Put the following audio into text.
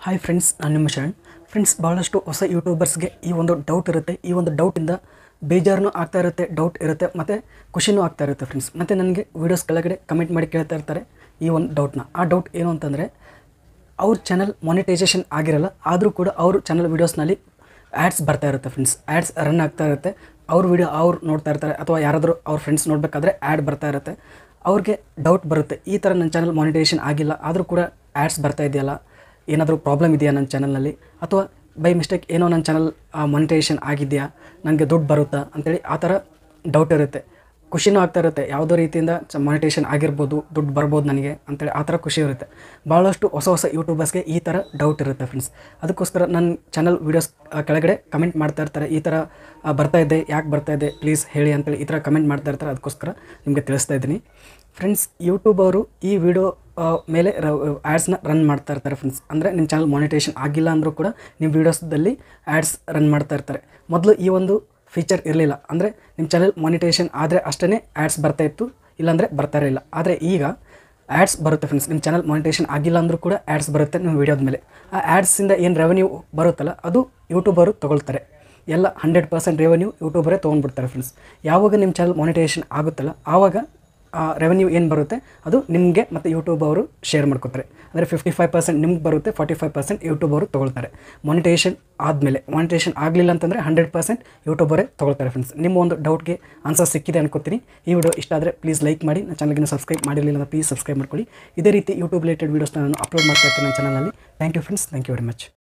hi friends ನಾನು ನಿಮ್ಮ Sharan friends ಭಾಳಷ್ಟು ಹೊಸ ಯೂಟ್ಯೂಬರ್ಸ್ಗೆ ಈ ಒಂದು ಡೌಟ್ ಇರುತ್ತೆ ಈ ಒಂದು ಡೌಟಿಂದ ಬೇಜಾರನೂ ಆಗ್ತಾ ಇರುತ್ತೆ ಡೌಟ್ ಇರುತ್ತೆ ಮತ್ತು ಖುಷಿನೂ ಆಗ್ತಾ ಇರುತ್ತೆ ಫ್ರೆಂಡ್ಸ್ ಮತ್ತು ನನಗೆ ವೀಡಿಯೋಸ್ ಕೆಳಗಡೆ ಕಮೆಂಟ್ ಮಾಡಿ ಕೇಳ್ತಾ ಇರ್ತಾರೆ ಈ ಒಂದು ಡೌಟ್ನ ಆ ಡೌಟ್ ಏನು ಅಂತಂದರೆ ಅವ್ರ ಚಾನಲ್ ಮಾನಿಟೈಸೇಷನ್ ಆಗಿರಲ್ಲ ಆದರೂ ಕೂಡ ಅವ್ರ ಚಾನಲ್ ವೀಡಿಯೋಸ್ನಲ್ಲಿ ಆ್ಯಡ್ಸ್ ಬರ್ತಾ ಇರುತ್ತೆ ಫ್ರೆಂಡ್ಸ್ ಆ್ಯಡ್ಸ್ ರನ್ ಆಗ್ತಾ ಇರುತ್ತೆ ಅವ್ರ ವೀಡಿಯೋ ಅವ್ರು ನೋಡ್ತಾ ಇರ್ತಾರೆ ಅಥವಾ ಯಾರಾದರೂ ಅವ್ರ ಫ್ರೆಂಡ್ಸ್ ನೋಡಬೇಕಾದ್ರೆ ಆ್ಯಡ್ ಬರ್ತಾ ಇರುತ್ತೆ ಅವ್ರಿಗೆ ಡೌಟ್ ಬರುತ್ತೆ ಈ ಥರ ನನ್ನ ಚಾನಲ್ ಮಾನಿಟೈಸೇಷನ್ ಆಗಿಲ್ಲ ಆದರೂ ಕೂಡ ಆ್ಯಡ್ಸ್ ಬರ್ತಾ ಇದೆಯಲ್ಲ ಏನಾದರೂ ಪ್ರಾಬ್ಲಮ್ ಇದೆಯಾ ನನ್ನ ಚಾನಲ್ನಲ್ಲಿ ಅಥವಾ ಬೈ ಮಿಸ್ಟೇಕ್ ಏನೋ ನನ್ನ ಚಾನಲ್ ಮಾನಿಟೈಸೇಷನ್ ಆಗಿದೆಯಾ ನನಗೆ ದುಡ್ಡು ಬರುತ್ತಾ ಅಂತೇಳಿ ಆ ಥರ ಡೌಟ್ ಇರುತ್ತೆ ಖುಷಿನೂ ಆಗ್ತಾ ಇರುತ್ತೆ ಯಾವುದೋ ರೀತಿಯಿಂದ ಮಾನಿಟೇಷನ್ ಆಗಿರ್ಬೋದು ದುಡ್ಡು ಬರ್ಬೋದು ನನಗೆ ಅಂತೇಳಿ ಆ ಥರ ಖುಷಿ ಇರುತ್ತೆ ಭಾಳಷ್ಟು ಹೊಸ ಹೊಸ ಯೂಟ್ಯೂಬರ್ಸ್ಗೆ ಈ ಥರ ಡೌಟ್ ಇರುತ್ತೆ ಫ್ರೆಂಡ್ಸ್ ಅದಕ್ಕೋಸ್ಕರ ನನ್ನ ಚಾನಲ್ ವೀಡಿಯೋಸ್ ಕೆಳಗಡೆ ಕಮೆಂಟ್ ಮಾಡ್ತಾ ಇರ್ತಾರೆ ಈ ಥರ ಆ, ಬರ್ತಾ ಇದೆ ಯಾಕೆ ಬರ್ತಾ ಇದೆ ಪ್ಲೀಸ್ ಹೇಳಿ ಅಂತೇಳಿ ಈ ಥರ ಕಮೆಂಟ್ ಮಾಡ್ತಾ ಇರ್ತಾರೆ ಅದಕ್ಕೋಸ್ಕರ ನಿಮಗೆ ತಿಳಿಸ್ತಾ ಇದ್ದೀನಿ ಫ್ರೆಂಡ್ಸ್ ಯೂಟ್ಯೂಬ್ ಅವರು ಈ ವಿಡಿಯೋ ಮೇಲೆ ಆ್ಯಡ್ಸ್ನ ರನ್ ಮಾಡ್ತಾ ಇರ್ತಾರೆ ಫ್ರೆಂಡ್ಸ್ ಅಂದರೆ ನಿಮ್ಮ ಚಾನಲ್ ಮಾನಿಟೇಷನ್ ಆಗಿಲ್ಲ ಅಂದರೂ ಕೂಡ ನಿಮ್ಮ ವೀಡಿಯೋಸ್ದಲ್ಲಿ ಆ್ಯಡ್ಸ್ ರನ್ ಮಾಡ್ತಾ ಇರ್ತಾರೆ ಮೊದಲು ಈ ಒಂದು ಫೀಚರ್ ಇರಲಿಲ್ಲ ಅಂದರೆ ನಿಮ್ಮ ಚಾನಲ್ ಮಾನಿಟೇಷನ್ ಆದರೆ ಅಷ್ಟೇ ಆ್ಯಡ್ಸ್ ಬರ್ತಾ ಇತ್ತು ಇಲ್ಲಾಂದರೆ ಬರ್ತಾ ಇರಲಿಲ್ಲ ಆದರೆ ಈಗ ಆ್ಯಡ್ಸ್ ಬರುತ್ತೆ ಫ್ರೆಂಡ್ಸ್ ನಿಮ್ಮ ಚಾನಲ್ ಮಾನಿಟೇಷನ್ ಆಗಿಲ್ಲ ಅಂದರೂ ಕೂಡ ಆ್ಯಡ್ಸ್ ಬರುತ್ತೆ ನಿಮ್ಮ ವೀಡಿಯೋದ ಮೇಲೆ ಆ ಆ್ಯಡ್ಸಿಂದ ಏನು ರೆವೆನ್ಯೂ ಬರುತ್ತಲ್ಲ ಅದು ಯೂಟ್ಯೂಬರು ತೊಗೊಳ್ತಾರೆ ಎಲ್ಲ ಹಂಡ್ರೆಡ್ ಪರ್ಸೆಂಟ್ ರೆವೆನ್ಯೂ ಯೂಟ್ಯೂಬರೇ ತೊಗೊಂಡ್ಬಿಡ್ತಾರೆ ಫ್ರೆಂಡ್ಸ್ ಯಾವಾಗ ನಿಮ್ಮ ಚಾನಲ್ ಮಾನಿಟೇಷನ್ ಆಗುತ್ತಲ್ಲ ಆವಾಗ ರೆವೆನ್ಯೂ ಏನು ಬರುತ್ತೆ ಅದು ನಿಮಗೆ ಮತ್ತು ಯೂಟ್ಯೂಬ್ ಅವರು ಶೇರ್ ಮಾಡ್ಕೊತಾರೆ ಅಂದರೆ ಫಿಫ್ಟಿ ಫೈವ್ ಪರ್ಸೆಂಟ್ ನಿಮ್ಗೆ ಬರುತ್ತೆ ಫಾರ್ಟಿ ಫೈವ್ ಪರ್ಸೆಂಟ್ ಯೂಟ್ಯೂಬ್ ಅವರು ತೊಗೊಳ್ತಾರೆ ಮಾನಿಟೇಷನ್ ಆದಮೇಲೆ ಮಾನಿಟೇಷನ್ ಆಗಲಿಲ್ಲ ಅಂತಂದರೆ ಹಂಡ್ರೆಡ್ ಪರ್ಸೆಂಟ್ ಯೂಟ್ಯೂಬರೇ ತೊಗೊಳ್ತಾರೆ ಫ್ರೆಂಡ್ಸ್ ನಿಮ್ಮ ಒಂದು ಡೌಟ್ಗೆ ಆನ್ಸರ್ ಸಿಕ್ಕಿದೆ ಅನ್ಕೋತೀನಿ ಈ ವಿಡಿಯೋ ಇಷ್ಟ ಆದರೆ ಪ್ಲೀಸ್ ಲೈಕ್ ಮಾಡಿ ನನ್ನ ಚಾನಲ್ಗೆ ಸಬ್ಸ್ಕ್ರೈಬ್ ಮಾಡಿರಲಿಲ್ಲ ಅಂದರೆ ಪ್ಲೀಸ್ ಸಬ್ಸ್ಕ್ರೈಬ್ ಮಾಡ್ಕೊಳ್ಳಿ ಇದೇ ರೀತಿ ಯೂಟ್ಯೂಬ್ ರಿಲೇಟೆಡ್ ವೀಡಿಯೋಸ್ನ ನಾನು ಅಪ್ಲೋಡ್ ಮಾಡ್ತಾ ಇರ್ತೀನಿ ನನ್ನ ಚಾನಲಲ್ಲಿ thank you friends thank you very much